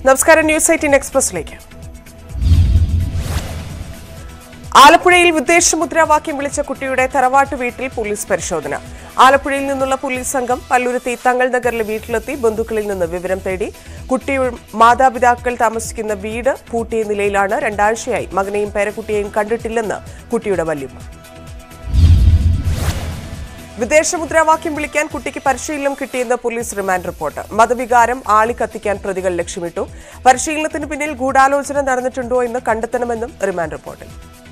നമസ്കാരം news eighteen എക്സ്പ്രസിലേക്ക് ആലപ്പുഴയിൽ വിദേശ മുദ്രാവാക്യം വിളിച്ച കുട്ടിയുടെ തറവാട്ട് വീട്ടിൽ പോലീസ് പരിശോധന ആലപ്പുഴയിൽ നിന്നുള്ള പോലീസ് സംഘം പല്ലുരുത്തി തങ്ങൾ നഗറിലെ വീട്ടിലെത്തി ബന്ധുക്കളിൽ നിന്ന് വിവരം തേടി കുട്ടിയും മാതാപിതാക്കൾ താമസിക്കുന്ന വീട് പൂട്ടിയ നിലയിലാണ് രണ്ടാഴ്ചയായി മകനെയും പേരക്കുട്ടിയെയും കണ്ടിട്ടില്ലെന്ന് കുട്ടിയുടെ വല്യമ്മ വിദേശ മുദ്രാവാക്യം വിളിക്കാൻ കുട്ടിക്ക് പരിശീലനം കിട്ടിയെന്ന് പോലീസ് റിമാൻഡ് റിപ്പോർട്ട് മതവികാരം ആളിക്കത്തിക്കാൻ പ്രതികൾ ലക്ഷ്യമിട്ടു പരിശീലനത്തിന് പിന്നിൽ ഗൂഢാലോചന നടന്നിട്ടുണ്ടോ എന്ന് കണ്ടെത്തണമെന്നും റിമാൻഡ് റിപ്പോർട്ടിൽ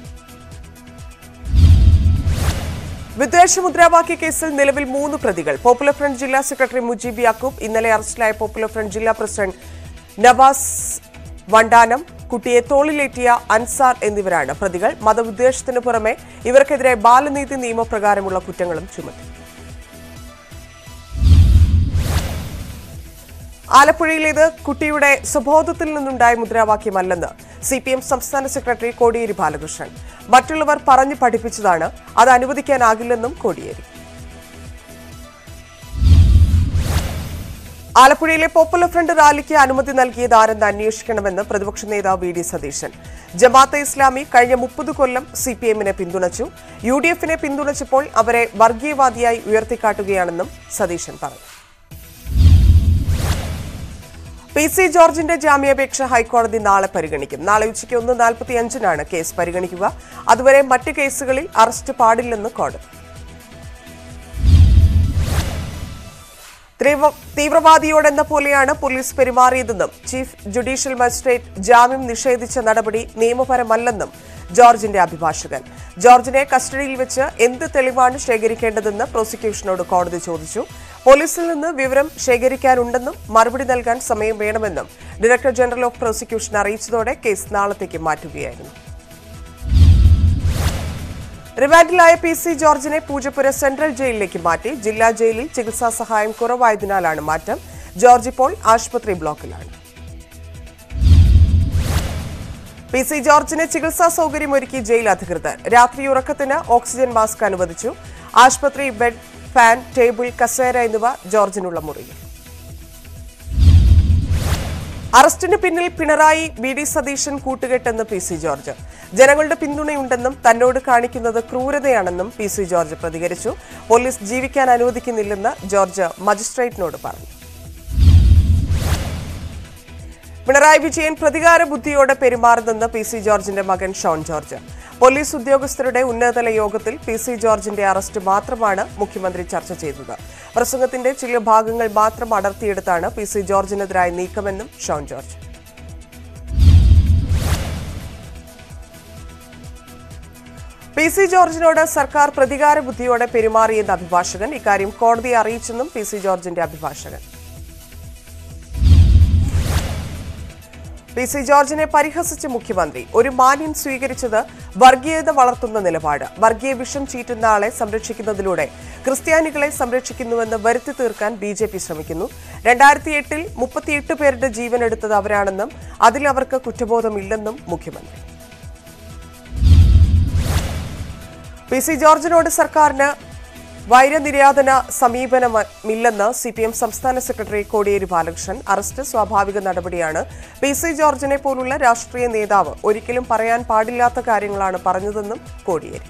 വിദ്വേഷ മുദ്രാവാക്യ കേസിൽ നിലവിൽ മൂന്ന് പ്രതികൾ പോപ്പുലർ ഫ്രണ്ട് ജില്ലാ സെക്രട്ടറി മുജീബ് യാക്കൂബ് ഇന്നലെ അറസ്റ്റിലായ പോപ്പുലർ ഫ്രണ്ട് ജില്ലാ പ്രസിഡന്റ് നവാസ് വണ്ടാനം കുട്ടിയെ തോളിലേറ്റിയ അൻസാർ എന്നിവരാണ് പ്രതികൾ മതവിദ്വേഷത്തിന് പുറമെ ഇവർക്കെതിരെ ബാലനീതി നിയമപ്രകാരമുള്ള കുറ്റങ്ങളും ചുമത്തി ആലപ്പുഴയിലേത് കുട്ടിയുടെ സ്വബോധത്തിൽ നിന്നുണ്ടായ മുദ്രാവാക്യമല്ലെന്ന് സി പി എം സംസ്ഥാന സെക്രട്ടറി കോടിയേരി ബാലകൃഷ്ണൻ മറ്റുള്ളവർ പറഞ്ഞു പഠിപ്പിച്ചതാണ് അത് അനുവദിക്കാനാകില്ലെന്നും കോടിയേരി ആലപ്പുഴയിലെ പോപ്പുലർ ഫ്രണ്ട് റാലിക്ക് അനുമതി നൽകിയത് ആരെന്ന് അന്വേഷിക്കണമെന്ന് പ്രതിപക്ഷ നേതാവ് വി ഡി സതീശൻ ജമാഅത്തെ ഇസ്ലാമി കഴിഞ്ഞ മുപ്പത് കൊല്ലം സി പി എമ്മിനെ പിന്തുണച്ചു യു ഡി എഫിനെ പിന്തുണച്ചപ്പോൾ അവരെ വർഗീയവാദിയായി ഉയർത്തിക്കാട്ടുകയാണെന്നും സതീശൻ പറഞ്ഞു പി സി ജോർജിന്റെ ജാമ്യാപേക്ഷ ഹൈക്കോടതി നാളെ പരിഗണിക്കും നാളെ ഉച്ചയ്ക്ക് ഒന്ന് നാൽപ്പത്തിയഞ്ചിനാണ് കേസ് പരിഗണിക്കുക അതുവരെ മറ്റ് കേസുകളിൽ അറസ്റ്റ് പാടില്ലെന്ന് കോടതി തീവ്ര- തീവ്രവാദിയോടെന്ന പോലെയാണ് പോലീസ് പെരുമാറിയതെന്നും ചീഫ് ജുഡീഷ്യൽ മജിസ്ട്രേറ്റ് ജാമ്യം നിഷേധിച്ച നടപടി നിയമപരമല്ലെന്നും ജോർജിന്റെ അഭിഭാഷകൻ ജോർജിനെ കസ്റ്റഡിയിൽ വെച്ച് എന്ത് തെളിവാണ് ശേഖരിക്കേണ്ടതെന്ന് പ്രോസിക്യൂഷനോട് കോടതി ചോദിച്ചു പോലീസിൽ നിന്ന് വിവരം ശേഖരിക്കാനുണ്ടെന്നും മറുപടി നൽകാൻ സമയം വേണമെന്നും ഡയറക്ടർ ജനറൽ ഓഫ് പ്രോസിക്യൂഷൻ അറിയിച്ചതോടെ കേസ് നാളത്തേക്ക് മാറ്റുകയായിരുന്നു റിമാൻഡിലായ പി സി ജോർജിനെ പൂജപ്പുര സെൻട്രൽ ജയിലിലേക്ക് മാറ്റി ജില്ലാ ജയിലിൽ ചികിത്സാ സഹായം കുറവായതിനാലാണ് മാറ്റം ജോർജ് ഇപ്പോൾ ആശുപത്രി ബ്ലോക്കിലാണ് പി സി ജോർജിന് ചികിത്സാ സൗകര്യമൊരുക്കി ജയിൽ അധികൃതർ രാത്രി ഉറക്കത്തിന് ഓക്സിജൻ മാസ്ക് അനുവദിച്ചു ആശുപത്രി ബെഡ് ഫാൻ ടേബിൾ കസേര എന്നിവ ജോർജിനുള്ള മുറിയിൽ അറസ്റ്റിന് പിന്നിൽ പിണറായി വി ഡി സതീശൻ കൂട്ടുകെട്ടെന്ന് പി സി ജോർജ് ജനങ്ങളുടെ പിന്തുണയുണ്ടെന്നും തന്നോട് കാണിക്കുന്നത് ക്രൂരതയാണെന്നും പി സി ജോർജ് പ്രതികരിച്ചു പോലീസ് ജീവിക്കാൻ അനുവദിക്കുന്നില്ലെന്ന് ജോർജ് മജിസ്ട്രേറ്റിനോട് പറഞ്ഞു പിണറായി വിജയൻ പ്രതികാര ബുദ്ധിയോടെ പെരുമാറുന്നെന്ന് പി സി ജോർജിന്റെ മകൻ ഷോൺ ജോർജ് പോലീസ് ഉദ്യോഗസ്ഥരുടെ ഉന്നതതല യോഗത്തിൽ പി സി ജോർജിന്റെ അറസ്റ്റ് മാത്രമാണ് മുഖ്യമന്ത്രി ചർച്ച ചെയ്തത് പ്രസംഗത്തിന്റെ ചില ഭാഗങ്ങൾ മാത്രം അടർത്തിയെടുത്താണ് പി സി ജോർജിനെതിരായ നീക്കമെന്നും ഷോൺ ജോർജ് പി സി ജോർജിനോട് സർക്കാർ പ്രതികാര ബുദ്ധിയോടെ പെരുമാറിയെന്ന് അഭിഭാഷകൻ ഇക്കാര്യം കോടതിയെ അറിയിച്ചെന്നും പി സി ജോർജിന്റെ അഭിഭാഷകൻ പി സി ജോർജിനെ പരിഹസിച്ച മുഖ്യമന്ത്രി ഒരു മാന്യൻ സ്വീകരിച്ചത് വർഗീയത വളർത്തുന്ന നിലപാട് വർഗീയ വിഷം ചീറ്റുന്ന ആളെ സംരക്ഷിക്കുന്നതിലൂടെ ക്രിസ്ത്യാനികളെ സംരക്ഷിക്കുന്നുവെന്ന് വരുത്തി തീർക്കാൻ ബി ജെ പി ശ്രമിക്കുന്നു രണ്ടായിരത്തി എട്ടിൽ മുപ്പത്തിയെട്ട് പേരുടെ ജീവൻ എടുത്തത് അവരാണെന്നും അതിൽ അവർക്ക് കുറ്റബോധമില്ലെന്നും മുഖ്യമന്ത്രി പി സി ജോർജിനോട് സർക്കാരിന് വൈരനിര്യാതന സമീപനമില്ലെന്ന് സി പി എം സംസ്ഥാന സെക്രട്ടറി കോടിയേരി ബാലകൃഷ്ണൻ അറസ്റ്റ് സ്വാഭാവിക നടപടിയാണ് പി സി ജോർജിനെ പോലുള്ള രാഷ്ട്രീയ നേതാവ് ഒരിക്കലും പറയാൻ പാടില്ലാത്ത കാര്യങ്ങളാണ് പറഞ്ഞതെന്നും കോടിയേരി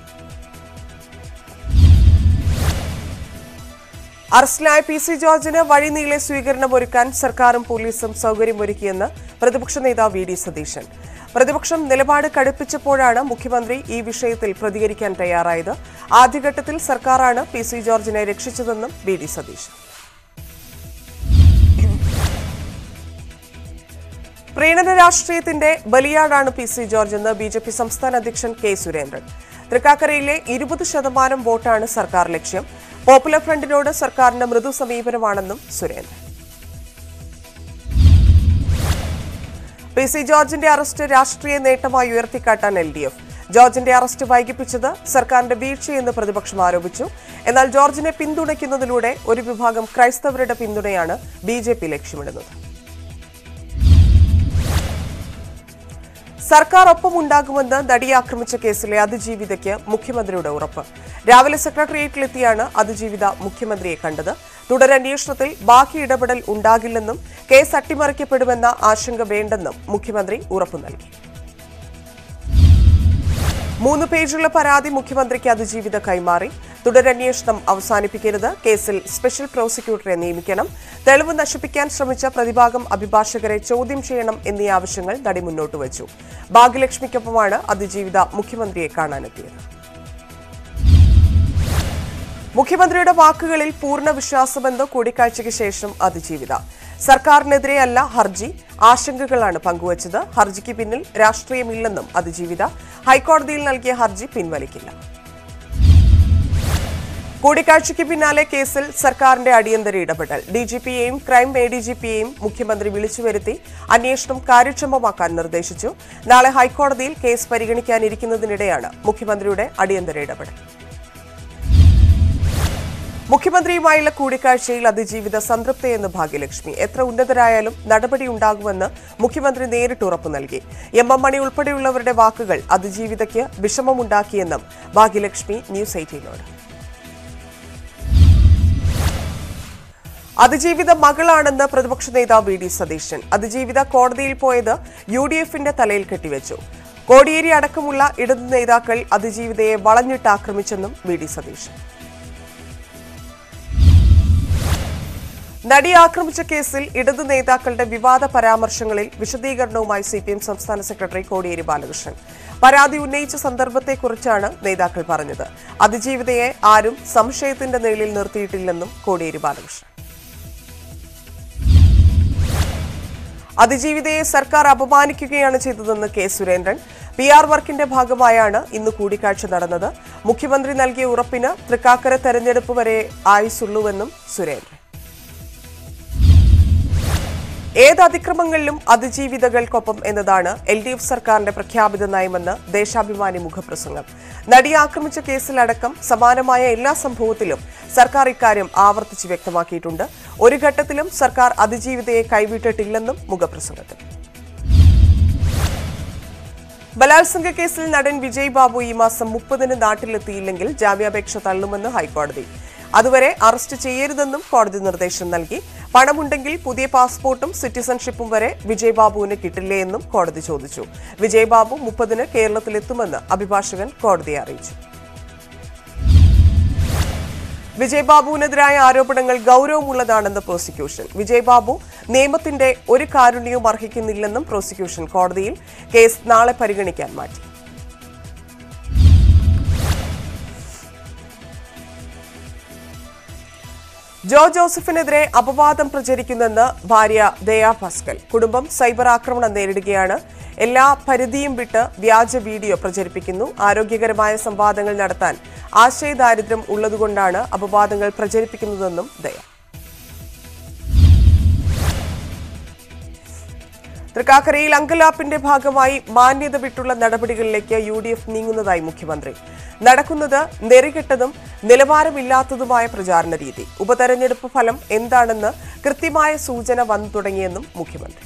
അറസ്റ്റിലായ പി സി ജോർജിന് വഴിനീളെ സ്വീകരണം ഒരുക്കാൻ സർക്കാരും പോലീസും സൗകര്യമൊരുക്കിയെന്ന് പ്രതിപക്ഷ നേതാവ് വി ഡി സതീശൻ പ്രതിപക്ഷം നിലപാട് കടുപ്പിച്ചപ്പോഴാണ് മുഖ്യമന്ത്രി ഈ വിഷയത്തിൽ പ്രതികരിക്കാൻ തയ്യാറായത് ആദ്യഘട്ടത്തിൽ സർക്കാരാണ് പി സി ജോർജിനെ രക്ഷിച്ചതെന്നും വി ഡി സതീശൻ പ്രീണന രാഷ്ട്രീയത്തിന്റെ ബലിയാടാണ് പി സി ജോർജ് എന്ന് ബി ജെ പി സംസ്ഥാന അധ്യക്ഷൻ കെ സുരേന്ദ്രൻ തൃക്കാക്കരയിലെ ഇരുപത് ശതമാനം വോട്ടാണ് സർക്കാർ ലക്ഷ്യം പോപ്പുലർ ഫ്രണ്ടിനോട് സർക്കാരിന്റെ മൃദു സമീപനമാണെന്നും സുരേന്ദ്രൻ പി സി ജോർജിന്റെ അറസ്റ്റ് രാഷ്ട്രീയ നേട്ടമായി ഉയർത്തിക്കാട്ടാൻ എൽ ഡി എഫ് ജോർജിന്റെ അറസ്റ്റ് വൈകിപ്പിച്ചത് സർക്കാരിന്റെ വീഴ്ചയെന്ന് പ്രതിപക്ഷം ആരോപിച്ചു എന്നാൽ ജോർജിനെ പിന്തുണയ്ക്കുന്നതിലൂടെ ഒരു വിഭാഗം ക്രൈസ്തവരുടെ പിന്തുണയാണ് ബി ജെ പി ലക്ഷ്യമിടുന്നത് സർക്കാർ ഒപ്പമുണ്ടാകുമെന്ന് നടിയെ ആക്രമിച്ച കേസിലെ അതിജീവിതയ്ക്ക് മുഖ്യമന്ത്രിയുടെ ഉറപ്പ് രാവിലെ സെക്രട്ടേറിയറ്റിലെത്തിയാണ് അതിജീവിത മുഖ്യമന്ത്രിയെ കണ്ടത് തുടരന്വേഷണത്തിൽ ബാക്കി ഇടപെടൽ ഉണ്ടാകില്ലെന്നും കേസ് അട്ടിമറിക്കപ്പെടുമെന്ന ആശങ്ക വേണ്ടെന്നും മുഖ്യമന്ത്രി ഉറപ്പു നൽകി മൂന്ന് പേജുള്ള പരാതി മുഖ്യമന്ത്രിക്ക് അതിജീവിത കൈമാറി തുടരന്വേഷണം അവസാനിപ്പിക്കരുത് കേസിൽ സ്പെഷ്യൽ പ്രോസിക്യൂട്ടറെ നിയമിക്കണം തെളിവ് നശിപ്പിക്കാൻ ശ്രമിച്ച പ്രതിഭാഗം അഭിഭാഷകരെ ചോദ്യം ചെയ്യണം എന്നീ ആവശ്യങ്ങൾ നടി മുന്നോട്ട് വച്ചു ഭാഗ്യലക്ഷ്മിക്കൊപ്പമാണ് അതിജീവിത മുഖ്യമന്ത്രിയെ കാണാനെത്തിയത് മുഖ്യമന്ത്രിയുടെ വാക്കുകളിൽ പൂർണ്ണ വിശ്വാസമെന്ന് കൂടിക്കാഴ്ചയ്ക്ക് ശേഷം അതിജീവിത സർക്കാരിനെതിരെയല്ല ഹർജി ആശങ്കകളാണ് പങ്കുവച്ചത് ഹർജിക്ക് പിന്നിൽ രാഷ്ട്രീയമില്ലെന്നും അതിജീവിത ഹൈക്കോടതിയിൽ നൽകിയ ഹർജി പിൻവലിക്കില്ല കൂടിക്കാഴ്ചയ്ക്ക് പിന്നാലെ കേസിൽ സർക്കാരിന്റെ അടിയന്തര ഇടപെടൽ ഡിജിപിയെയും ക്രൈം എ ഡി ജി പിയെയും മുഖ്യമന്ത്രി വിളിച്ചു വരുത്തി അന്വേഷണം കാര്യക്ഷമമാക്കാൻ നിർദ്ദേശിച്ചു നാളെ ഹൈക്കോടതിയിൽ കേസ് പരിഗണിക്കാനിരിക്കുന്നതിനിടെയാണ് മുഖ്യമന്ത്രിയുടെ അടിയന്തര ഇടപെടൽ മുഖ്യമന്ത്രിയുമായുള്ള കൂടിക്കാഴ്ചയിൽ അതിജീവിത സംതൃപ്തയെന്ന് ഭാഗ്യലക്ഷ്മി എത്ര ഉന്നതരായാലും നടപടി ഉണ്ടാകുമെന്ന് മുഖ്യമന്ത്രി നേരിട്ട് ഉറപ്പു നൽകി എം എം മണി ഉൾപ്പെടെയുള്ളവരുടെ വാക്കുകൾ അതിജീവിതയ്ക്ക് വിഷമമുണ്ടാക്കിയെന്നും ഭാഗ്യലക്ഷ്മി ന്യൂസ് എയ്റ്റീനോട് അതിജീവിത മകളാണെന്ന് പ്രതിപക്ഷ നേതാവ് വി ഡി സതീശൻ അതിജീവിത കോടതിയിൽ പോയത് യു ഡി എഫിന്റെ തലയിൽ കെട്ടിവെച്ചു കോടിയേരി അടക്കമുള്ള ഇടതു നേതാക്കൾ അതിജീവിതയെ വളഞ്ഞിട്ട് ആക്രമിച്ചെന്നും വി ഡി സതീശൻ നടി ആക്രമിച്ച കേസിൽ ഇടതു നേതാക്കളുടെ വിവാദ പരാമർശങ്ങളിൽ വിശദീകരണവുമായി സി പി എം സംസ്ഥാന സെക്രട്ടറി കോടിയേരി ബാലകൃഷ്ണൻ പരാതി ഉന്നയിച്ച സന്ദർഭത്തെക്കുറിച്ചാണ് നേതാക്കൾ പറഞ്ഞത് അതിജീവിതയെ ആരും സംശയത്തിന്റെ നിഴലിൽ നിർത്തിയിട്ടില്ലെന്നും കോടിയേരി ബാലകൃഷ്ണൻ അതിജീവിതയെ സർക്കാർ അപമാനിക്കുകയാണ് ചെയ്തതെന്ന് കെ സുരേന്ദ്രൻ പി ആർ വർക്കിന്റെ ഭാഗമായാണ് ഇന്ന് കൂടിക്കാഴ്ച നടന്നത് മുഖ്യമന്ത്രി നൽകിയ ഉറപ്പിന് തൃക്കാക്കര തെരഞ്ഞെടുപ്പ് വരെ ആയുസുള്ളൂവെന്നും സുരേന്ദ്രൻ ഏത് അതിക്രമങ്ങളിലും അതിജീവിതകൾക്കൊപ്പം എന്നതാണ് എൽ ഡി എഫ് സർക്കാരിന്റെ പ്രഖ്യാപിത നയമെന്ന് ദേശാഭിമാനി മുഖപ്രസംഗം നടിയെ ആക്രമിച്ച കേസിലടക്കം സമാനമായ എല്ലാ സംഭവത്തിലും സർക്കാർ ഇക്കാര്യം ആവർത്തിച്ച് വ്യക്തമാക്കിയിട്ടുണ്ട് ഒരു ഘട്ടത്തിലും സർക്കാർ അതിജീവിതയെ കൈവിട്ടിട്ടില്ലെന്നും മുഖപ്രസംഗത്തിൽ ബലാത്സംഗ കേസിൽ നടൻ വിജയ് ബാബു ഈ മാസം മുപ്പതിന് നാട്ടിലെത്തിയില്ലെങ്കിൽ ജാമ്യാപേക്ഷ തള്ളുമെന്ന് ഹൈക്കോടതി അതുവരെ അറസ്റ്റ് ചെയ്യരുതെന്നും കോടതി നിർദ്ദേശം നൽകി പണമുണ്ടെങ്കിൽ പുതിയ പാസ്പോർട്ടും സിറ്റിസൺഷിപ്പും വരെ വിജയ് ബാബുവിന് കിട്ടില്ലേ എന്നും കോടതി ചോദിച്ചു വിജയ് ബാബു മുപ്പതിന് കേരളത്തിലെത്തുമെന്ന് അഭിഭാഷകൻ കോടതിയെ അറിയിച്ചു വിജയ് ബാബുവിനെതിരായ ആരോപണങ്ങൾ ഗൗരവമുള്ളതാണെന്ന് പ്രോസിക്യൂഷൻ വിജയ് ബാബു നിയമത്തിന്റെ ഒരു കാരുണ്യവും അർഹിക്കുന്നില്ലെന്നും പ്രോസിക്യൂഷൻ കോടതിയിൽ കേസ് നാളെ പരിഗണിക്കാൻ മാറ്റി ജോ ജോസഫിനെതിരെ അപവാദം പ്രചരിക്കുന്നെന്ന് ഭാര്യ ദയാ ഭാസ്കൽ കുടുംബം സൈബർ ആക്രമണം നേരിടുകയാണ് എല്ലാ പരിധിയും വിട്ട് വ്യാജ വീഡിയോ പ്രചരിപ്പിക്കുന്നു ആരോഗ്യകരമായ സംവാദങ്ങൾ നടത്താൻ ആശയദാരിദ്ര്യം ഉള്ളതുകൊണ്ടാണ് അപവാദങ്ങൾ പ്രചരിപ്പിക്കുന്നതെന്നും ദയ തൃക്കാക്കരയിൽ അങ്കലാപ്പിന്റെ ഭാഗമായി മാന്യത വിട്ടുള്ള നടപടികളിലേക്ക് യു ഡി എഫ് നീങ്ങുന്നതായി മുഖ്യമന്ത്രി നടക്കുന്നത് നെറികെട്ടതും നിലവാരമില്ലാത്തതുമായ പ്രചാരണ രീതി ഉപതെരഞ്ഞെടുപ്പ് ഫലം എന്താണെന്ന് കൃത്യമായ സൂചന വന്നു തുടങ്ങിയെന്നും മുഖ്യമന്ത്രി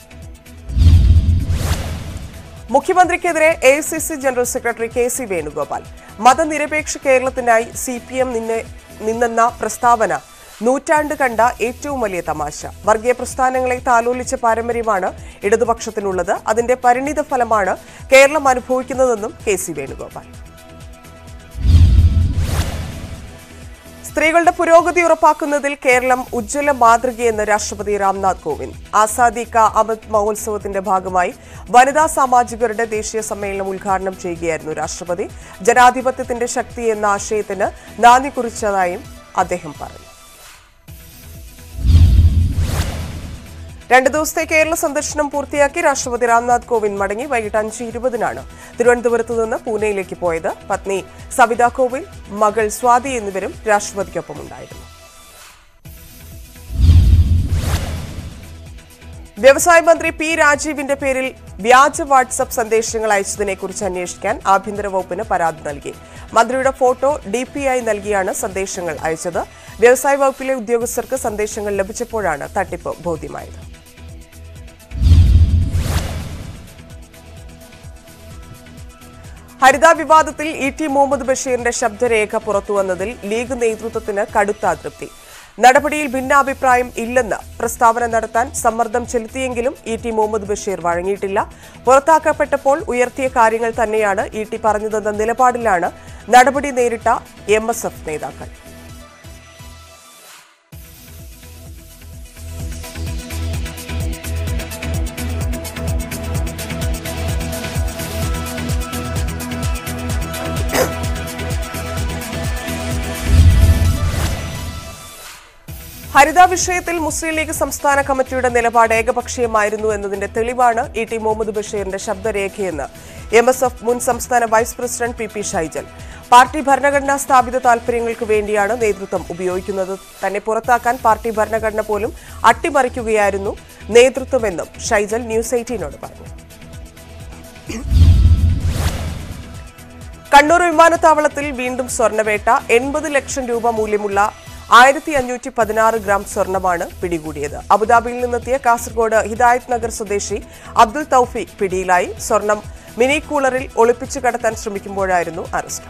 മുഖ്യമന്ത്രിക്കെതിരെ A C C general secretary K C Venugopal മതനിരപേക്ഷ കേരളത്തിനായി സി പി എം നിന്നെന്ന പ്രസ്താവന നൂറ്റാണ്ട് കണ്ട ഏറ്റവും വലിയ തമാശ വർഗീയ പ്രസ്ഥാനങ്ങളെ താലോലിച്ച പാരമ്പര്യമാണ് ഇടതുപക്ഷത്തിനുള്ളത് അതിന്റെ പരിണിത ഫലമാണ് കേരളം അനുഭവിക്കുന്നതെന്നും കെ സി വേണുഗോപാൽ സ്ത്രീകളുടെ പുരോഗതി ഉറപ്പാക്കുന്നതിൽ കേരളം ഉജ്ജ്വല മാതൃകയെന്ന് രാഷ്ട്രപതി രാംനാഥ് കോവിന്ദ് ആസാദി കാ അമൃത് മഹോത്സവത്തിന്റെ ഭാഗമായി വനിതാ സാമാജികരുടെ ദേശീയ സമ്മേളനം ഉദ്ഘാടനം ചെയ്യുകയായിരുന്നു രാഷ്ട്രപതി ജനാധിപത്യത്തിന്റെ ശക്തി എന്ന ആശയത്തിന് നാന്ദി കുറിച്ചതായും അദ്ദേഹം പറഞ്ഞു രണ്ട് ദിവസത്തെ കേരള സന്ദർശനം പൂർത്തിയാക്കി രാഷ്ട്രപതി രാംനാഥ് കോവിന്ദ് മടങ്ങി വൈകിട്ട് അഞ്ച് ഇരുപതിനാണ് തിരുവനന്തപുരത്ത് നിന്ന് പൂനെയിലേക്ക് പോയത് പത്നി സവിത കോവിന്ദ് മകൾ സ്വാതി എന്നിവരും രാഷ്ട്രപതിക്കൊപ്പമുണ്ടായിരുന്നു വ്യവസായ മന്ത്രി പി രാജീവിന്റെ പേരിൽ വ്യാജ വാട്സപ്പ് സന്ദേശങ്ങൾ അയച്ചതിനെക്കുറിച്ച് അന്വേഷിക്കാൻ ആഭ്യന്തര വകുപ്പിന് പരാതി നൽകി മന്ത്രിയുടെ ഫോട്ടോ ഡിപിഐ നൽകിയാണ് സന്ദേശങ്ങൾ അയച്ചത് വ്യവസായ വകുപ്പിലെ ഉദ്യോഗസ്ഥർക്ക് സന്ദേശങ്ങൾ ലഭിച്ചപ്പോഴാണ് തട്ടിപ്പ് ബോധ്യമായത് ഹരിത വിവാദത്തിൽ ഇ ടി മുഹമ്മദ് ബഷീറിന്റെ ശബ്ദരേഖ പുറത്തുവന്നതിൽ ലീഗ് നേതൃത്വത്തിന് കടുത്ത അതൃപ്തി നടപടിയിൽ ഭിന്നാഭിപ്രായം ഇല്ലെന്ന് പ്രസ്താവന നടത്താൻ സമ്മർദ്ദം ചെലുത്തിയെങ്കിലും ഇ ടി മുഹമ്മദ് ബഷീർ വഴങ്ങിയിട്ടില്ല പുറത്താക്കപ്പെട്ടപ്പോൾ ഉയർത്തിയ കാര്യങ്ങൾ തന്നെയാണ് ഇ ടി പറഞ്ഞതെന്ന നിലപാടിലാണ് നടപടി നേരിട്ട എം എസ് എഫ് നേതാക്കൾ ഹരിത വിഷയത്തിൽ മുസ്ലിം ലീഗ് സംസ്ഥാന കമ്മിറ്റിയുടെ നിലപാട് ഏകപക്ഷീയമായിരുന്നു എന്നതിന്റെ തെളിവാണ് ഇ ടി മുഹമ്മദ് ബഷീറിന്റെ ശബ്ദരേഖയെന്ന് എം എസ് എഫ് മുൻ സംസ്ഥാന vice president P P Shyjal പാർട്ടി ഭരണഘടനാ സ്ഥാപിത താൽപര്യങ്ങൾക്ക് വേണ്ടിയാണ് നേതൃത്വം ഉപയോഗിക്കുന്നത് തന്നെ പുറത്താക്കാൻ പാർട്ടി ഭരണഘടന പോലും അട്ടിമറിക്കുകയായിരുന്നു നേതൃത്വമെന്നും ഷൈജൽ ന്യൂസ് എയ്റ്റീനോട് പറഞ്ഞു കണ്ണൂർ വിമാനത്താവളത്തിൽ വീണ്ടും സ്വർണ്ണവേട്ട എൺപത് ലക്ഷം രൂപ മൂല്യമുള്ള ആയിരത്തി അഞ്ഞൂറ്റി പതിനാറ് ഗ്രാം സ്വർണമാണ് പിടികൂടിയത് അബുദാബിയിൽ നിന്നെത്തിയ കാസർഗോഡ് ഹിദായത് നഗർ സ്വദേശി അബ്ദുൽ തൌഫീഖ് പിടിയിലായി സ്വർണം മിനി കൂളറിൽ ഒളിപ്പിച്ചു കടത്താൻ ശ്രമിക്കുമ്പോഴായിരുന്നു അറസ്റ്റ്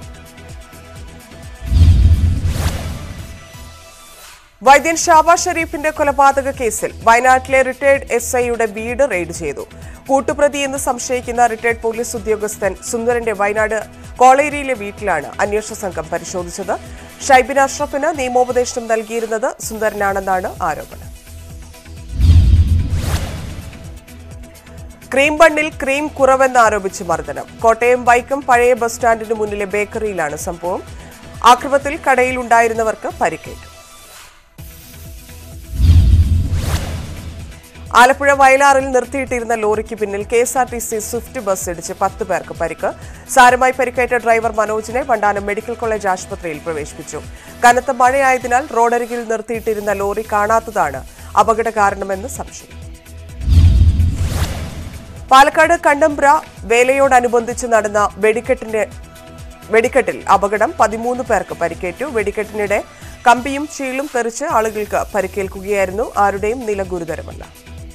വൈദ്യൻ ഷാബാ ഷരീഫിന്റെ കൊലപാതക കേസിൽ വയനാട്ടിലെ റിട്ടയർഡ് എസ് ഐയുടെ വീട് റെയ്ഡ് ചെയ്തു കൂട്ടുപ്രതി എന്ന് സംശയിക്കുന്ന റിട്ടയർഡ് പോലീസ് ഉദ്യോഗസ്ഥൻ സുന്ദരന്റെ വയനാട് കോളേരിയിലെ വീട്ടിലാണ് അന്വേഷണ സംഘം പരിശോധിച്ചത് ഷൈബിൻ അഷ്റഫിന് നിയമോപദേശം നൽകിയിരുന്നത് സുന്ദരനാണെന്നാണ് ആരോപണം ക്രീം ബണ്ണിൽ ക്രീം കുറവെന്നാരോപിച്ച് മർദ്ദനം കോട്ടയം വൈക്കം പഴയ ബസ് സ്റ്റാൻഡിന് മുന്നിലെ ബേക്കറിയിലാണ് സംഭവം ആക്രമത്തിൽ കടയിൽ ഉണ്ടായിരുന്നവർക്ക് പരിക്കേറ്റു ആലപ്പുഴ വയലാറിൽ നിർത്തിയിട്ടിരുന്ന ലോറിക്ക് പിന്നിൽ K S R T C Swift bus ഇടിച്ച് പത്ത് പേർക്ക് പരിക്ക് സാരമായി പരിക്കേറ്റ ഡ്രൈവർ മനോജിനെ വണ്ടാനം മെഡിക്കൽ കോളേജ് ആശുപത്രിയിൽ പ്രവേശിപ്പിച്ചു കനത്ത മഴയായതിനാൽ റോഡരികിൽ നിർത്തിയിട്ടിരുന്ന ലോറി കാണാത്തതാണ് അപകട കാരണമെന്ന് സംശയം പാലക്കാട് കണ്ടമ്പ്ര വേലയോടനുബന്ധിച്ച് നടന്ന വെടിക്കെട്ടിന്റെ വെടിക്കെട്ടിൽ അപകടം പതിമൂന്ന് പേർക്ക് പരിക്കേറ്റു വെടിക്കെട്ടിനിടെ കമ്പിയും ചീളും തെറിച്ച് ആളുകൾക്ക് പരിക്കേൽക്കുകയായിരുന്നു ആരുടെയും നില ഗുരുതരമല്ല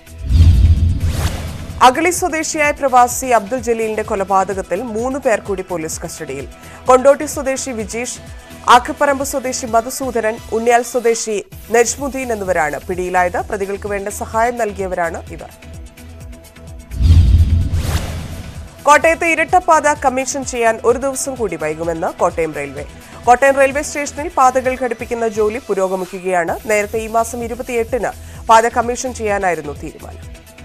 അഗളി സ്വദേശിയായ പ്രവാസി അബ്ദുൽ ജലീലിന്റെ കൊലപാതകത്തിൽ മൂന്ന് പേർ കൂടി പോലീസ് കസ്റ്റഡിയിൽ കൊണ്ടോട്ടി സ്വദേശി വിജീഷ് ആക്കപ്പറമ്പ് സ്വദേശി മധുസൂദനൻ ഉണ്ണിയാൽ സ്വദേശി നജ്മുദ്ദീൻ എന്നിവരാണ് പിടിയിലായത് പ്രതികൾക്ക് വേണ്ട സഹായം നൽകിയവരാണ് ഇവർ കോട്ടയത്തെ ഇരട്ടപ്പാത കമ്മീഷൻ ചെയ്യാൻ ഒരു ദിവസം കൂടി വൈകുമെന്ന് കോട്ടയം റെയിൽവേ കോട്ടയം റെയിൽവേ സ്റ്റേഷനിൽ പാതകൾ ഘടിപ്പിക്കുന്ന ജോലി പുരോഗമിക്കുകയാണ് നേരത്തെ ഈ മാസം ഇരുപത്തിയെട്ടിന് പാത കമ്മീഷൻ ചെയ്യാനായിരുന്നു തീരുമാനം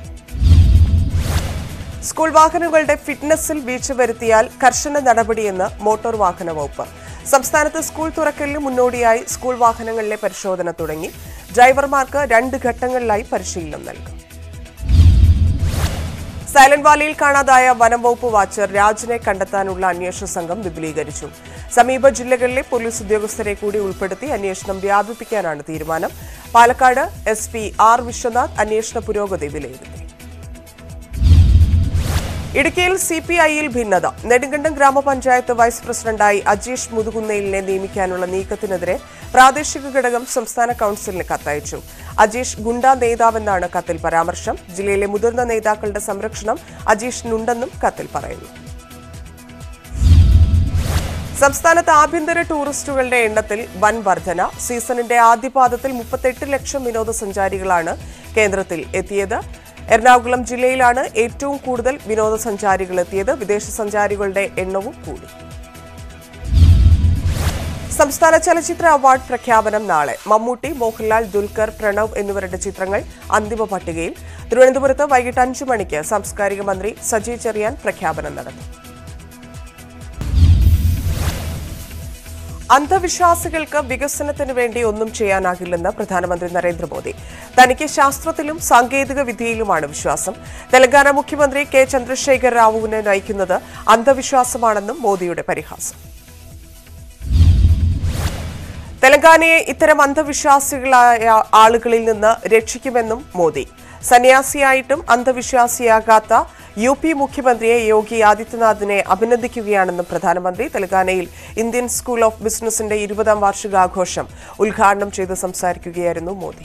സ്കൂൾ വാഹനങ്ങളുടെ ഫിറ്റ്നസിൽ വീഴ്ച വരുത്തിയാൽ കർശന നടപടിയെന്ന് മോട്ടോർ വാഹന വകുപ്പ് സംസ്ഥാനത്ത് സ്കൂൾ തുറക്കലിന് മുന്നോടിയായി സ്കൂൾ വാഹനങ്ങളിലെ പരിശോധന തുടങ്ങി ഡ്രൈവർമാർക്ക് രണ്ട് ഘട്ടങ്ങളിലായി പരിശീലനം നൽകും സൈലന്റ് വാലിയിൽ കാണാതായ വനം വകുപ്പ് വാച്ചർ രാജിനെ കണ്ടെത്താനുള്ള അന്വേഷണ സംഘം വിപുലീകരിച്ചു സമീപ ജില്ലകളിലെ പോലീസ് ഉദ്യോഗസ്ഥരെ കൂടി ഉൾപ്പെടുത്തി അന്വേഷണം വ്യാപിപ്പിക്കാനാണ് തീരുമാനം Palakkad S P R Vishwanath അന്വേഷണ പുരോഗതി വിലയിരുത്തി ഇടുക്കിയിൽ സി പി ഐയിൽ ഭിന്നത നെടുങ്കണ്ടം ഗ്രാമപഞ്ചായത്ത് വൈസ് പ്രസിഡന്റായി അജീഷ് മുതുകുന്നേലിനെ നിയമിക്കാനുള്ള നീക്കത്തിനെതിരെ പ്രാദേശിക ഘടകം സംസ്ഥാന കൌൺസിലിന് കത്തയച്ചു അജീഷ് ഗുണ്ട നേതാവെന്നാണ് കത്തിൽ പരാമർശം ജില്ലയിലെ മുതിർന്ന നേതാക്കളുടെ സംരക്ഷണം അജീഷിനുണ്ടെന്നും കത്തിൽ പറയുന്നു സംസ്ഥാനത്ത് ആഭ്യന്തര ടൂറിസ്റ്റുകളുടെ എണ്ണത്തിൽ വൻ വർധന സീസണിന്റെ ആദ്യപാദത്തിൽ മുപ്പത്തെട്ട് ലക്ഷം വിനോദസഞ്ചാരികളാണ് കേന്ദ്രത്തിൽ എത്തിയത് എറണാകുളം ജില്ലയിലാണ് ഏറ്റവും കൂടുതൽ വിനോദസഞ്ചാരികൾ എത്തിയത് വിദേശ സഞ്ചാരികളുടെ എണ്ണവും കൂടി സംസ്ഥാന ചലച്ചിത്ര അവാർഡ് പ്രഖ്യാപനം നാളെ മമ്മൂട്ടി മോഹൻലാൽ ദുൽഖർ പ്രണവ് എന്നിവരുടെ ചിത്രങ്ങൾ അന്തിമ പട്ടികയിൽ തിരുവനന്തപുരത്ത് വൈകിട്ട് അഞ്ചു മണിക്ക് സാംസ്കാരിക മന്ത്രി സജി ചെറിയാൻ പ്രഖ്യാപനം നടത്തും അന്ധവിശ്വാസികൾക്ക് വികസനത്തിന് വേണ്ടി ഒന്നും ചെയ്യാനാകില്ലെന്ന് പ്രധാനമന്ത്രി നരേന്ദ്രമോദി തനിക്ക് ശാസ്ത്രത്തിലും സാങ്കേതിക വിദ്യയിലുമാണ് വിശ്വാസം തെലങ്കാന മുഖ്യമന്ത്രി കെ ചന്ദ്രശേഖർ റാവുവിനെ നയിക്കുന്നത് അന്ധവിശ്വാസമാണെന്നും മോദിയുടെ പരിഹാസം തെലങ്കാനയെ ഇത്തരം അന്ധവിശ്വാസികളായ ആളുകളിൽ നിന്ന് രക്ഷിക്കുമെന്നും മോദി സന്യാസിയായിട്ടും അന്ധവിശ്വാസിയാകാത്ത യു പി മുഖ്യമന്ത്രിയെ യോഗി ആദിത്യനാഥിനെ അഭിനന്ദിക്കുകയാണെന്നും പ്രധാനമന്ത്രി തെലങ്കാനയിൽ ഇന്ത്യൻ സ്കൂൾ ഓഫ് ബിസിനസിന്റെ ഇരുപതാം വാർഷികാഘോഷം ഉദ്ഘാടനം ചെയ്ത് സംസാരിക്കുകയായിരുന്നു മോദി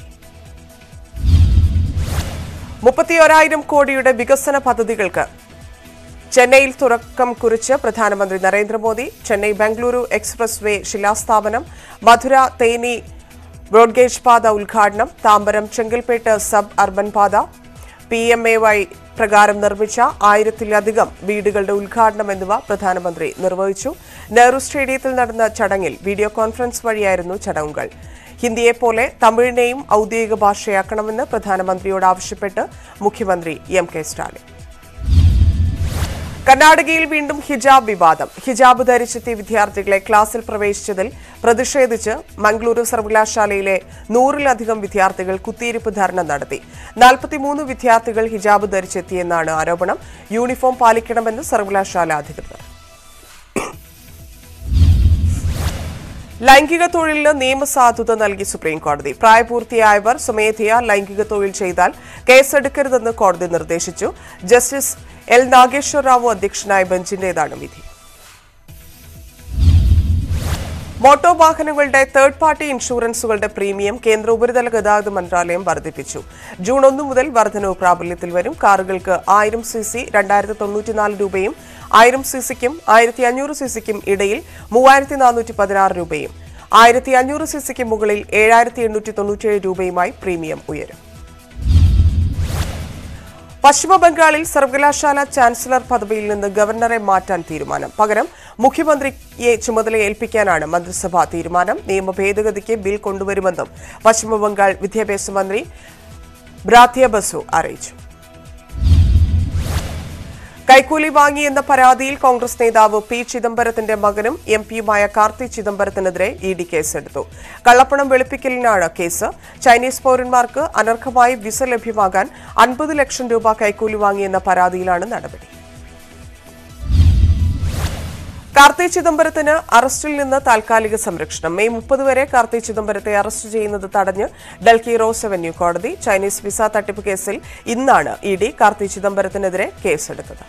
മുപ്പത്തിയോരായിരം കോടിയുടെ വികസന പദ്ധതികൾക്ക് ചെന്നൈയിൽ തുടക്കം കുറിച്ച് പ്രധാനമന്ത്രി നരേന്ദ്രമോദി ചെന്നൈ ബംഗളൂരു എക്സ്പ്രസ് വേ ശിലാസ്ഥാപനം മധുര തേനി ബ്രോഡ്ഗേജ് പാത ഉദ്ഘാടനം താമ്പരം ചെങ്കൽപ്പേട്ട് സബ് അർബൻ പാത പി എം എ വൈ പ്രകാരം നിർമ്മിച്ച ആയിരത്തിലധികം വീടുകളുടെ ഉദ്ഘാടനം എന്നിവ പ്രധാനമന്ത്രി നിർവഹിച്ചു നെഹ്റു സ്റ്റേഡിയത്തിൽ നടന്ന ചടങ്ങിൽ വീഡിയോ കോൺഫറൻസ് വഴിയായിരുന്നു ചടങ്ങുകൾ ഹിന്ദിയെപ്പോലെ തമിഴിനെയും ഔദ്യോഗിക ഭാഷയാക്കണമെന്ന് പ്രധാനമന്ത്രിയോട് ആവശ്യപ്പെട്ട് മുഖ്യമന്ത്രി എം കെ സ്റ്റാലിൻ കർണാടകയിൽ വീണ്ടും ഹിജാബ് വിവാദം ഹിജാബ് ധരിച്ചെത്തിയ വിദ്യാർത്ഥികളെ ക്ലാസ്സിൽ പ്രവേശിച്ചതിൽ പ്രതിഷേധിച്ച് മംഗളൂരു സർവകലാശാലയിലെ നൂറിലധികം വിദ്യാർത്ഥികൾ കുത്തിയിരിപ്പ് ധർണ നടത്തി നാൽപ്പത്തിമൂന്ന് വിദ്യാർത്ഥികൾ ഹിജാബ് ധരിച്ചെത്തിയെന്നാണ് ആരോപണം യൂണിഫോം പാലിക്കണമെന്ന് സർവകലാശാല അധികൃതർ ലൈംഗിക തൊഴിലിന് നിയമസാധുത നൽകി സുപ്രീം കോടതി പ്രായപൂർത്തിയായവർ സ്വമേധയാ ലൈംഗിക തൊഴിൽ ചെയ്താൽ കേസെടുക്കരുതെന്ന് കോടതി നിർദ്ദേശിച്ചു ജസ്റ്റിസ് എൽ നാഗേശ്വർ റാവു അധ്യക്ഷനായ ബെഞ്ചിന്റേതാണ് വിധി മോട്ടോർ വാഹനങ്ങളുടെ തേർഡ് പാർട്ടി ഇൻഷുറൻസുകളുടെ പ്രീമിയം കേന്ദ്ര ഉപരിതല ഗതാഗത മന്ത്രാലയം വർദ്ധിപ്പിച്ചു ജൂൺ ഒന്ന് മുതൽ വർധനവ് പ്രാബല്യത്തിൽ വരും കാറുകൾക്ക് ആയിരം സി സി രണ്ടായിരത്തി തൊണ്ണൂറ്റിനാല് രൂപയും ആയിരം സി സിക്കും ആയിരത്തി അഞ്ഞൂറ് സി സിക്കും ഇടയിൽ മൂവായിരത്തി നാനൂറ്റി പതിനാറ് രൂപയും ആയിരത്തി അഞ്ഞൂറ് സി സിക്ക് മുകളിൽ ഏഴായിരത്തി എണ്ണൂറ്റി തൊണ്ണൂറ്റിയേഴ് രൂപയുമായി പ്രീമിയം ഉയരും പശ്ചിമ ബംഗാളിൽ സർവകലാശാല ചാൻസലർ പദവിയിൽ നിന്ന് ഗവർണറെ മാറ്റാൻ തീരുമാനം പകരം മുഖ്യമന്ത്രിയെ ചുമതല ഏൽപ്പിക്കാനാണ് മന്ത്രിസഭാ തീരുമാനം നിയമ ഭേദഗതിക്ക് ബിൽ കൊണ്ടുവരുമെന്നും പശ്ചിമ ബംഗാൾ വിദ്യാഭ്യാസ മന്ത്രി ബ്രാത്യ ബസു അറിയിച്ചു കൈക്കൂലി വാങ്ങിയെന്ന പരാതിയിൽ കോൺഗ്രസ് നേതാവ് പി ചിദംബരത്തിന്റെ മകനും എം പിയുമായ കാർത്തി ചിദംബരത്തിനെതിരെ ഇ ഡി കേസെടുത്തു കള്ളപ്പണം വെളുപ്പിക്കലിനാണ് കേസ് ചൈനീസ് പൌരന്മാർക്ക് അനർഹമായി വിസ ലഭ്യമാകാൻ അൻപത് ലക്ഷം രൂപ കൈക്കൂലി വാങ്ങിയെന്ന പരാതിയിലാണ് നടപടി കാർത്തി ചിദംബരത്തിന് അറസ്റ്റിൽ നിന്ന് താൽക്കാലിക സംരക്ഷണം മെയ് മുപ്പത് വരെ കാർത്തി ചിദംബരത്തെ അറസ്റ്റ് ചെയ്യുന്നത് തടഞ്ഞ് ഡൽഹി റോസ് അവന്യൂ കോടതി ചൈനീസ് വിസ തട്ടിപ്പ് കേസിൽ ഇന്നാണ് ഇ ഡി കാർത്തി ചിദംബരത്തിനെതിരെ കേസെടുത്തത്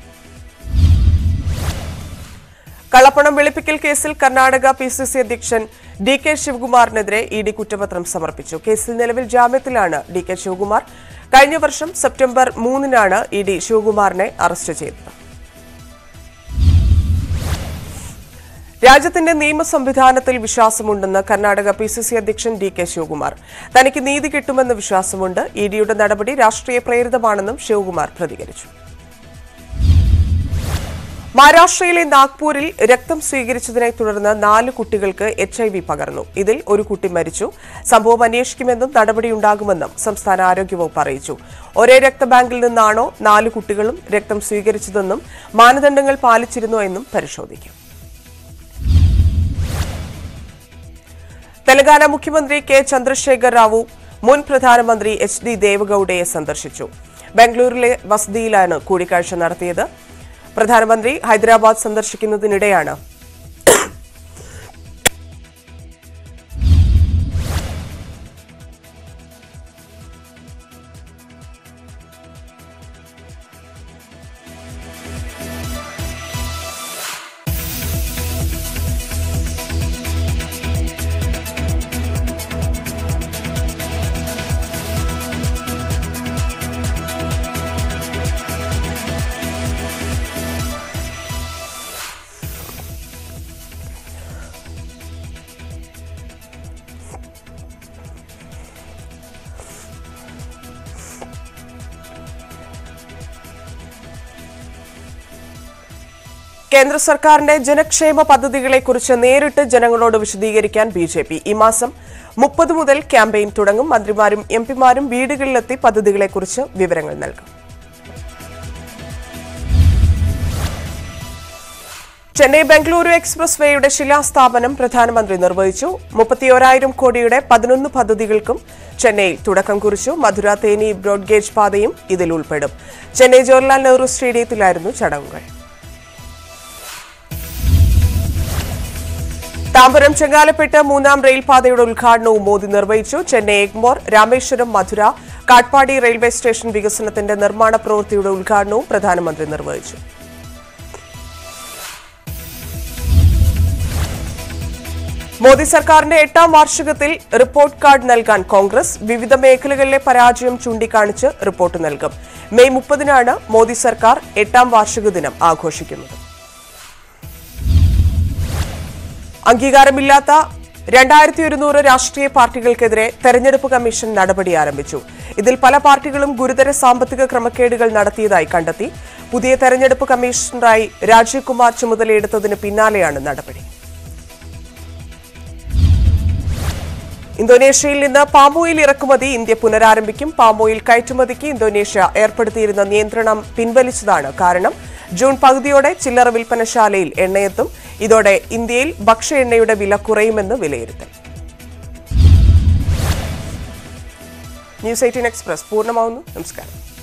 കള്ളപ്പണം വെളുപ്പിക്കൽ കേസിൽ കർണാടക പി സി സി അധ്യക്ഷൻ ഡി കെ ശിവകുമാറിനെതിരെ ഇ ഡി കുറ്റപത്രം സമർപ്പിച്ചു കേസിൽ നിലവിൽ ജാമ്യത്തിലാണ് ഡി കെ ശിവകുമാർ കഴിഞ്ഞ വർഷം സെപ്റ്റംബർ മൂന്നിനാണ് ഇ ഡി ശിവകുമാറിനെ അറസ്റ്റ് ചെയ്തത് രാജ്യത്തിന്റെ നിയമ സംവിധാനത്തിൽ വിശ്വാസമുണ്ടെന്ന് കർണാടക പി സി സി അധ്യക്ഷൻ ഡി കെ ശിവകുമാർ തനിക്ക് നീതി കിട്ടുമെന്ന് വിശ്വാസമുണ്ട് ഇ ഡിയുടെ നടപടി രാഷ്ട്രീയ പ്രേരിതമാണെന്നും ശിവകുമാർ പ്രതികരിച്ചു മഹാരാഷ്ട്രയിലെ നാഗ്പൂരിൽ രക്തം സ്വീകരിച്ചതിനെ തുടർന്ന് നാല് കുട്ടികൾക്ക് എച്ച് ഐ വി പകർന്നു ഇതിൽ ഒരു കുട്ടി മരിച്ചു സംഭവം അന്വേഷിക്കുമെന്നും നടപടിയുണ്ടാകുമെന്നും സംസ്ഥാന ആരോഗ്യവകുപ്പ് അറിയിച്ചു ഒരേ രക്തബാങ്കിൽ നിന്നാണോ നാല് കുട്ടികളും രക്തം സ്വീകരിച്ചതെന്നും മാനദണ്ഡങ്ങൾ പാലിച്ചിരുന്നോ എന്നും പരിശോധിക്കും തെലങ്കാന മുഖ്യമന്ത്രി കെ ചന്ദ്രശേഖർ റാവു മുൻ പ്രധാനമന്ത്രി എച്ച് ഡി ദേവഗൌഡയെ സന്ദർശിച്ചു ബംഗളൂരുവിലെ വസതിയിലാണ് കൂടിക്കാഴ്ച നടത്തിയത് പ്രധാനമന്ത്രി ഹൈദരാബാദ് സന്ദർശിക്കുന്നതിനിടെയാണ് കേന്ദ്ര സർക്കാരിന്റെ ജനക്ഷേമ പദ്ധതികളെക്കുറിച്ച് നേരിട്ട് ജനങ്ങളോട് വിശദീകരിക്കാൻ ബി ജെ പി ഈ മാസം മുപ്പത് മുതൽ ക്യാമ്പയിൻ തുടങ്ങും മന്ത്രിമാരും എം പിമാരും വീടുകളിലെത്തി പദ്ധതികളെക്കുറിച്ച് വിവരങ്ങൾ നൽകും ചെന്നൈ ബംഗളൂരു എക്സ്പ്രസ് വേയുടെ ശിലാസ്ഥാപനം പ്രധാനമന്ത്രി നിർവഹിച്ചു മുപ്പത്തിയോരായിരം കോടിയുടെ പതിനൊന്ന് പദ്ധതികൾക്കും ചെന്നൈയിൽ തുടക്കം കുറിച്ചു മധുര തേനി ബ്രോഡ്ഗേജ് പാതയും ഇതിൽ ഉൾപ്പെടും ചെന്നൈ ജവഹർലാൽ നെഹ്റു സ്റ്റേഡിയത്തിലായിരുന്നു ചടങ്ങുകൾ താമ്പരം ചെങ്ങാലപ്പെട്ട് മൂന്നാം റെയിൽപാതയുടെ ഉദ്ഘാടനവും മോദി നിർവഹിച്ചു ചെന്നൈ എഗ്മോർ രാമേശ്വരം മധുര കാട്ട്പാടി റെയിൽവേ സ്റ്റേഷൻ വികസനത്തിന്റെ നിർമ്മാണ പ്രവൃത്തിയുടെ ഉദ്ഘാടനവും പ്രധാനമന്ത്രി നിർവഹിച്ചു മോദി സർക്കാരിന്റെ എട്ടാം വാർഷികത്തിൽ റിപ്പോർട്ട് കാർഡ് നൽകാൻ കോൺഗ്രസ് വിവിധ മേഖലകളിലെ പരാജയം ചൂണ്ടിക്കാണിച്ച് റിപ്പോർട്ട് നൽകും മെയ് മുപ്പതിനാണ് മോദി സർക്കാർ എട്ടാം വാർഷിക ദിനം ആഘോഷിക്കുന്നത് അംഗീകാരമില്ലാത്ത രണ്ടായിരത്തി ഒരുന്നൂറ് രാഷ്ട്രീയ പാർട്ടികൾക്കെതിരെ തെരഞ്ഞെടുപ്പ് കമ്മീഷൻ നടപടി ആരംഭിച്ചു ഇതിൽ പല പാർട്ടികളും ഗുരുതര സാമ്പത്തിക ക്രമക്കേടുകൾ നടത്തിയതായി കണ്ടെത്തി പുതിയ തെരഞ്ഞെടുപ്പ് കമ്മീഷണറായി രാജീവ് കുമാർ ചുമതലയെടുത്തതിന് പിന്നാലെയാണ് നടപടി ഇന്തോനേഷ്യയിൽ നിന്ന് പാമോയിൽ ഇറക്കുമതി ഇന്ത്യ പുനരാരംഭിക്കും പാമോയിൽ കയറ്റുമതിക്ക് ഇന്തോനേഷ്യ ഏർപ്പെടുത്തിയിരുന്ന നിയന്ത്രണം പിൻവലിച്ചതാണ് കാരണം ജൂൺ പകുതിയോടെ ചില്ലറ വിൽപ്പനശാലയിൽ എണ്ണയെത്തും ഇതോടെ ഇന്ത്യയിൽ ഭക്ഷ്യ എണ്ണയുടെ വില കുറയുമെന്ന് വിലയിരുത്തൽ ന്യൂസ് എയ്റ്റീൻ എക്സ്പ്രസ് പൂർണ്ണമാവുന്നു നമസ്കാരം